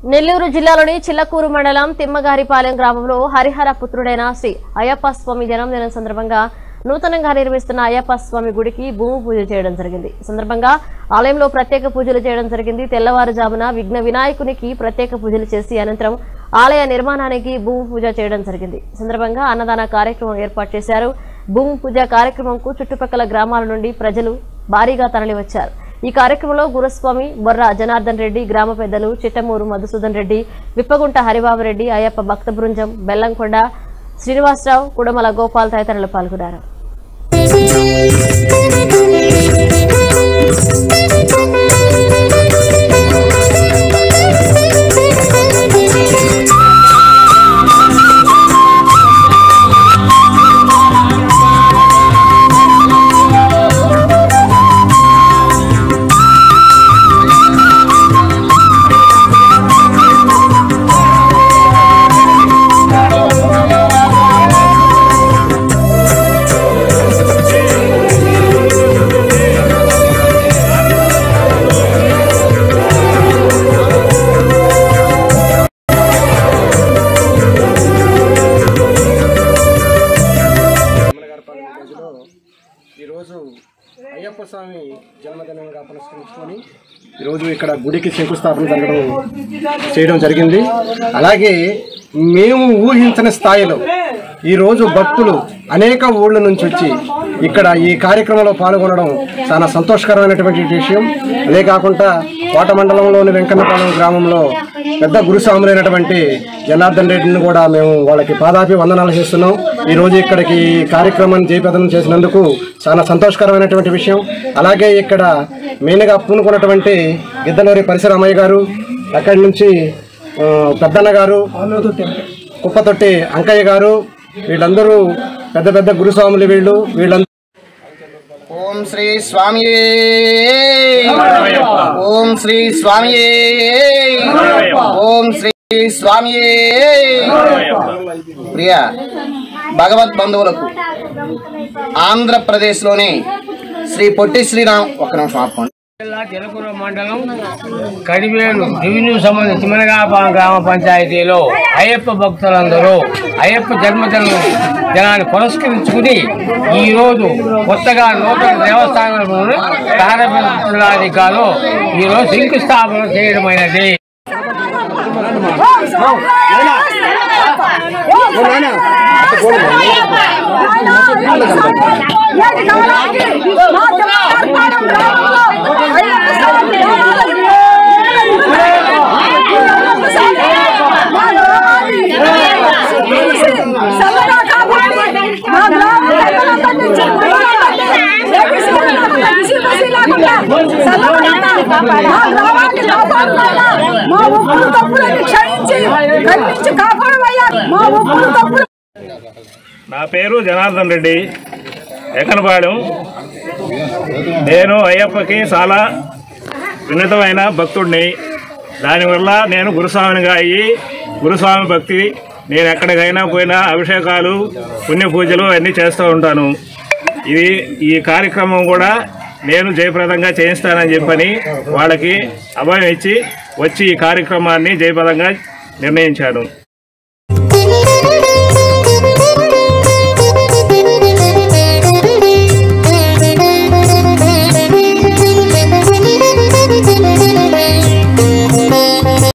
నెల్లూరు జిల్లాలోని చిల్లకూరు మండలం తిమ్మగారిపాలెం గ్రామంలో హరిహర పుత్రుడైన శ్రీ అయ్యప్ప స్వామి జన్మదినం సందర్భంగా నూతనంగా నిర్మిస్తున్న అయ్యప్ప స్వామి గుడికి భూమి పూజ చేయడం జరిగింది ఈ సందర్భంగా ఆలయంలో ప్రత్యేక పూజలు చేయడం జరిగింది తెల్లవారుజామున విఘ్న వినాయకునికి ప్రత్యేక పూజలు చేసి అనంతరం ఆలయ నిర్మాణానికి భూమి పూజ చేయడం జరిగింది ఈ సందర్భంగా అన్నదాన కార్యక్రమం ఏర్పాటు చేశారు భూమి పూజ కార్యక్రమంకు చుట్టుపక్కల గ్రామాల నుండి ప్రజలు భారీగా తరలివచ్చారు ఈ కార్యక్రమంలో గురుస్వామి బొర్ర జనార్దన్ రెడ్డి గ్రామ పెద్దలు చిట్టమూరు మధుసూదన్ రెడ్డి విప్పగుంట హరిబాబురెడ్డి అయ్యప్ప భక్త బృంజం బెల్లంకొండ శ్రీనివాసరావు కుడమల గోపాల్ తదితరులు పాల్గొన్నారు అమ్మనగారిపాలెం రోజులో ఈరోజు అయ్యప్ప స్వామి జన్మదినంగా పురస్కరించుకొని ఈరోజు ఇక్కడ గుడికి శంకుస్థాపన జరగడం చేయడం జరిగింది అలాగే మేము ఊహించని స్థాయిలో ఈరోజు భక్తులు అనేక ఊళ్ళ నుంచి వచ్చి ఇక్కడ ఈ కార్యక్రమంలో పాల్గొనడం చాలా సంతోషకరమైనటువంటి విషయం అదే కాకుండా కోట మండలంలోని వెంకన్నపాలెం గ్రామంలో పెద్ద గురుస్వాములైనటువంటి జనార్దన్ రెడ్డిని కూడా మేము వాళ్ళకి పాదాపి వందనాలు చేస్తున్నాం ఈ రోజు ఇక్కడికి ఈ కార్యక్రమాన్ని జయప్రదం చేసినందుకు చాలా సంతోషకరమైనటువంటి విషయం అలాగే ఇక్కడ మెయిన్గా పూనుకున్నటువంటి గిద్దలూరి పరిసరమయ్య గారు అక్కడి నుంచి ఆ, పెద్దన్న గారు కుప్పతొట్టి అంకయ్య గారు వీళ్ళందరూ పెద్ద పెద్ద గురుస్వాములు వీళ్ళు వీళ్ళందరూ ఓం శ్రీ స్వామి ఓం శ్రీ స్వామి ఓం శ్రీ స్వామి ప్రియ భగవద్ బంధువులకు ఆంధ్రప్రదేశ్లోని శ్రీ పొట్టి శ్రీరామ్ ఒక్క నిమిషం ఆపండి జిల్లా జలకూర మండలం కడివేలు రెవెన్యూ సంబంధించి చిమనగాపా గ్రామ పంచాయతీలో అయ్యప్ప భక్తులందరూ అయ్యప్ప జన్మదినం దినాన్ని పురస్కరించుకుని ఈ రోజు కొత్తగా నూతన దేవస్థానంలో ప్రారంభించడాధికారులు ఈ రోజు శంకుస్థాపన చేయడమైనది మా ఒప్పులు తప్పులని క్షమించి కల్పించి కాపాడవయ్యా మా ఒప్పులు తప్పులు నా పేరు జనార్దన్ రెడ్డి ఎక్కనపాడు నేను అయ్యప్పకి చాలా వినతమైన భక్తుడిని దానివల్ల నేను గురుస్వామినిగా అయ్యి గురుస్వామి భక్తి నేను ఎక్కడికైనా పోయినా అభిషేకాలు పుణ్య పూజలు అన్నీ చేస్తూ ఉంటాను ఇది ఈ కార్యక్రమం కూడా నేను జయప్రదంగా చేయిస్తానని చెప్పని వాళ్ళకి అభయం ఇచ్చి వచ్చి ఈ కార్యక్రమాన్ని జయప్రదంగా నిర్ణయించాను